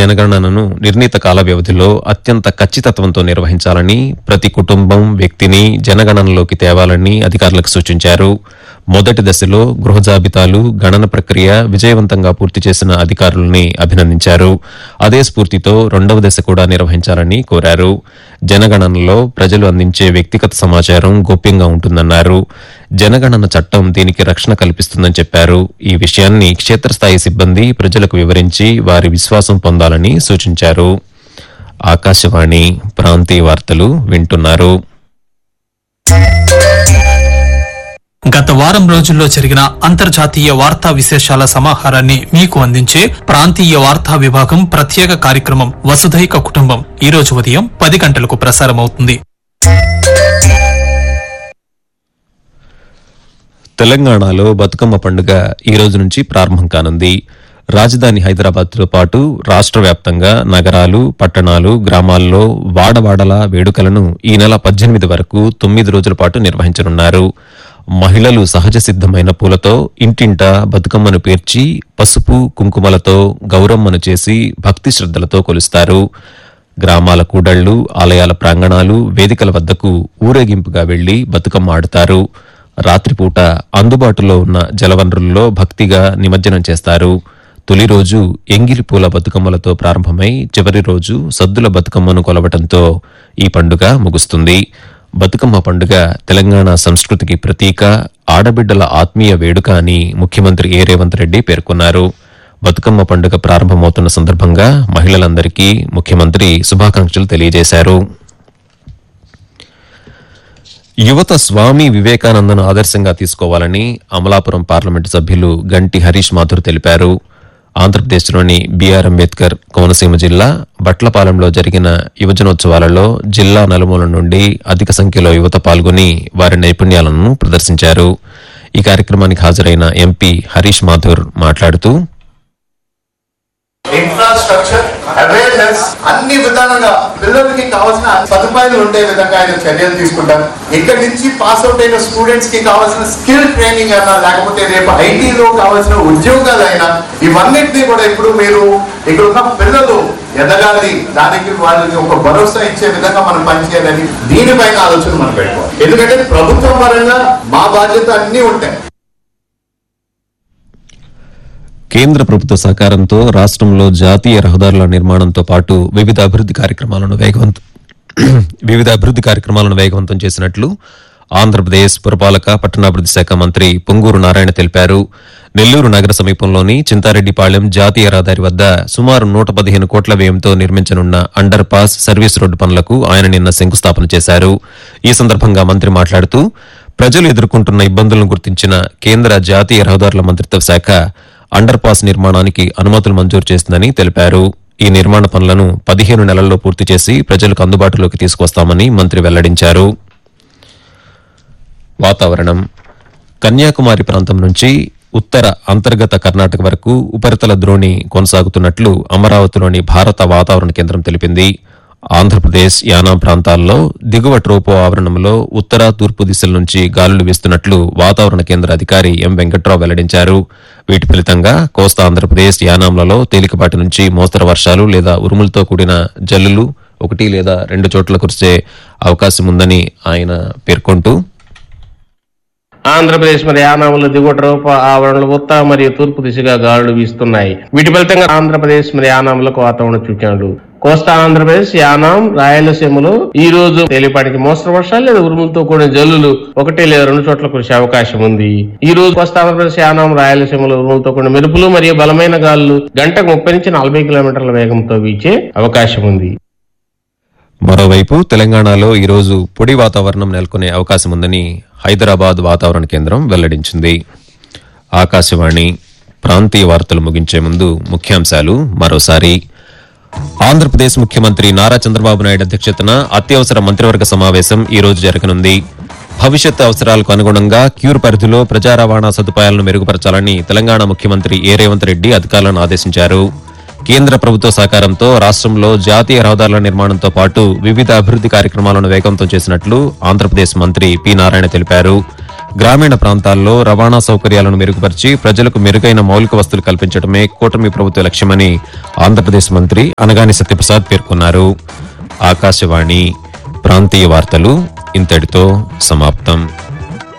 జనగణనను నిర్ణీత కాల వ్యవధిలో అత్యంత ఖచ్చితత్వంతో నిర్వహించాలని ప్రతి కుటుంబం వ్యక్తిని జనగణనలోకి తేవాలని అధికారులకు సూచించారు మొదటి దశలో గృహ జాబితాలు గణన ప్రక్రియ విజయవంతంగా పూర్తి చేసిన అధికారుల్ని అభినందించారు అదే స్ఫూర్తితో రెండవ దశ కూడా నిర్వహించాలని కోరారు జనగణనలో ప్రజలు అందించే వ్యక్తిగత సమాచారం గోప్యంగా ఉంటుందన్నారు జనగణన చట్టం దీనికి రక్షణ కల్పిస్తుందని చెప్పారు ఈ విషయాన్ని క్షేత్రస్థాయి సిబ్బంది ప్రజలకు వివరించి వారి విశ్వాసం పొందాలని సూచించారు ఆకాశవాణి ప్రాంతీయ వార్తలు వింటున్నారు గత వారం రోజుల్లో జరిగిన అంతర్జాతీయ వార్తా విశేషాల సమాహారాన్ని మీకు అందించే ప్రాంతీయ వార్తా విభాగం ప్రత్యేక కార్యక్రమం వసుధైక కుటుంబం ఈ రోజు ఉదయం పది గంటలకు ప్రసారమవుతుంది తెలంగాణలో బతుకమ్మ పండుగ ఈ రోజు నుంచి ప్రారంభం కానుంది రాజధాని హైదరాబాద్తో పాటు రాష్ట్ర వ్యాప్తంగా నగరాలు పట్టణాలు గ్రామాల్లో వాడవాడల వేడుకలను ఈ నెల పద్దెనిమిది వరకు తొమ్మిది రోజుల పాటు నిర్వహించనున్నారు మహిళలు సహజ సిద్ధమైన పూలతో ఇంటింట బతుకమ్మను పేర్చి పసుపు కుంకుమలతో గౌరమ్మను చేసి భక్తి శ్రద్ధలతో కొలుస్తారు గ్రామాల కూడళ్లు ఆలయాల ప్రాంగణాలు వేదికల వద్దకు ఊరేగింపుగా వెళ్లి బతుకమ్మ ఆడతారు రాత్రిపూట అందుబాటులో ఉన్న జలవనరుల్లో భక్తిగా నిమజ్జనం చేస్తారు తొలి రోజు ఎంగిలి పూల బతుకమ్మలతో ప్రారంభమై చివరి రోజు సద్దుల బతుకమ్మను కొలవటంతో ఈ పండుగ ముగుస్తుంది బతుకమ్మ పండుగ తెలంగాణ సంస్కృతికి ప్రతీక ఆడబిడ్డల ఆత్మీయ వేడుక అని ముఖ్యమంత్రి ఏ రేవంత్ రెడ్డి పేర్కొన్నారు బతుకమ్మ పండుగ ప్రారంభమవుతున్న సందర్భంగా మహిళలందరికీ ముఖ్యమంత్రి శుభాకాంక్షలు తెలియజేశారు యువత స్వామి వివేకానందను ఆదర్శంగా తీసుకోవాలని అమలాపురం పార్లమెంటు సభ్యులు గంటి హరీష్ మాథుర్ తెలిపారు ఆంధ్రప్రదేశ్లోని బీఆర్ అంబేద్కర్ కోనసీమ జిల్లా బట్లపాలెంలో జరిగిన యువజనోత్సవాలలో జిల్లా నలుమూల నుండి అధిక సంఖ్యలో యువత పాల్గొని వారి నైపుణ్యాలను ప్రదర్శించారు ఈ కార్యక్రమానికి హాజరైన ఎంపీ హరీష్ మాథుర్ మాట్లాడుతూ ఇన్ఫ్రాస్ట్రక్చర్ అవేర్నెస్ అన్ని విధాలుగా పిల్లలకి కావాల్సిన సదుపాయాలు ఉండే విధంగా ఆయన చర్యలు తీసుకుంటారు ఇక్కడ నుంచి పాస్ అవుట్ అయిన స్టూడెంట్స్ కి కావాల్సిన స్కిల్ ట్రైనింగ్ అయినా లేకపోతే రేపు ఐటీలో కావాల్సిన ఉద్యోగాలైనా ఇవన్నిటినీ కూడా ఇప్పుడు మీరు ఇక్కడ ఉన్న పిల్లలు ఎదగాలి దానికి వాళ్ళకి ఒక భరోసా ఇచ్చే విధంగా మనం పనిచేయాలని దీనిపైన ఆలోచన మనం పెట్టుకోవాలి ఎందుకంటే ప్రభుత్వం పరంగా మా బాధ్యత అన్ని ఉంటాయి కేంద్ర ప్రభుత్వ సహకారంతో రాష్ట్రంలో జాతీయ రహదారుల నిర్మాణంతో పాటు వివిధ అభివృద్ది కార్యక్రమాలను వేగవంతం వివిధ అభివృద్ది కార్యక్రమాలను వేగవంతం చేసినట్లు ఆంధ్రప్రదేశ్ పురపాలక పట్టణాభివృద్ది శాఖ మంత్రి పొంగూరు నారాయణ తెలిపారు నెల్లూరు నగర సమీపంలోని చింతారెడ్డిపాళెం జాతీయ రహదారి వద్ద సుమారు నూట పదిహేను కోట్ల వ్యయంతో నిర్మించనున్న అండర్ పాస్ సర్వీస్ రోడ్డు పనులకు ఆయన నిన్న శంకుస్థాపన చేశారు ఈ సందర్భంగా మంత్రి మాట్లాడుతూ ప్రజలు ఎదుర్కొంటున్న ఇబ్బందులను గుర్తించిన కేంద్ర జాతీయ రహదారుల మంత్రిత్వ శాఖ అండర్ పాస్ నిర్మాణానికి అనుమతులు మంజూరు చేసిందని తెలిపారు ఈ నిర్మాణ పనులను పదిహేను నెలల్లో పూర్తి చేసి ప్రజలకు అందుబాటులోకి తీసుకొస్తామని మంత్రి వెల్లడించారు వాతావరణం కన్యాకుమారి ప్రాంతం నుంచి ఉత్తర అంతర్గత కర్ణాటక వరకు ఉపరితల ద్రోణి కొనసాగుతున్నట్లు అమరావతిలోని భారత వాతావరణ కేంద్రం తెలిపింది ఆంధ్రప్రదేశ్ యానాం ప్రాంతాల్లో దిగువ ట్రోపో ఆవరణంలో ఉత్తర తూర్పు దిశల నుంచి గాలులు వీస్తున్నట్లు వాతావరణ కేంద్ర అధికారి ఎం వెంకట్రావు వెల్లడించారు వీటి ఫలితంగా కోస్తా ఆంధ్రప్రదేశ్ యానాంలలో తేలికపాటి నుంచి మోస్తరు వర్షాలు లేదా ఉరుములతో కూడిన జల్లులు ఒకటి లేదా రెండు చోట్ల కురిసే అవకాశం ఉందని ఆయన పేర్కొంటూ ఆంధ్రప్రదేశ్ మరి యానాములు దిగువ రూప ఆవరణలు ఉత్తర మరియు తూర్పు దిశగా గాలులు వీస్తున్నాయి వీటి ఫలితంగా ఆంధ్రప్రదేశ్ మరి యానాములకు వాతావరణ సూచనలు కోస్తా ఆంధ్రప్రదేశ్ యానాం రాయలసీమలో ఈ రోజు తేలిపాటికి మోస్తరు వర్షాలు లేదా ఉరుములతో కూడిన జల్లులు ఒకటి లేదా రెండు చోట్ల కురిసే అవకాశం ఉంది ఈ రోజు కోస్తా ఆంధ్రప్రదేశ్ యానాం రాయలసీమలో ఉరుములతో కూడిన మెరుపులు మరియు బలమైన గాలులు గంటకు ముప్పై నుంచి నలభై కిలోమీటర్ల వేగంతో వీచే అవకాశం ఉంది మరోవైపు తెలంగాణలో ఈరోజు పొడి వాతావరణం నెలకొనే అవకాశం ఉందని హైదరాబాద్ వాతావరణ కేంద్రం వెల్లడించింది ఆకాశవాణి ప్రాంతీయ వార్తలు ముగించే ముందు ముఖ్యాంశాలు మరోసారి ఆంధ్రప్రదేశ్ ముఖ్యమంత్రి నారా చంద్రబాబు నాయుడు అధ్యక్షతన అత్యవసర మంత్రివర్గ సమావేశం ఈ రోజు జరగనుంది భవిష్యత్ అవసరాలకు అనుగుణంగా క్యూర్ పరిధిలో ప్రజా రవాణా సదుపాయాలను మెరుగుపరచాలని తెలంగాణ ముఖ్యమంత్రి ఏ రేవంత్ రెడ్డి అధికారులను ఆదేశించారు కేంద్ర ప్రభుత్వ సహకారంతో రాష్ట్రంలో జాతీయ రహదారుల నిర్మాణంతో పాటు వివిధ అభివృద్ది కార్యక్రమాలను వేగవంతం చేసినట్లు ఆంధ్రప్రదేశ్ మంత్రి పి నారాయణ తెలిపారు గ్రామీణ ప్రాంతాల్లో రవాణా సౌకర్యాలను మెరుగుపరిచి ప్రజలకు మెరుగైన మౌలిక వస్తువులు కల్పించడమే కూటమి ప్రభుత్వ లక్ష్యమని ఆంధ్రప్రదేశ్ మంత్రి అనగాని సత్యప్రసాద్ పేర్కొన్నారు ఆకాశవాణి ప్రాంతీయ వార్తలు ఇంతటితో సమాప్తం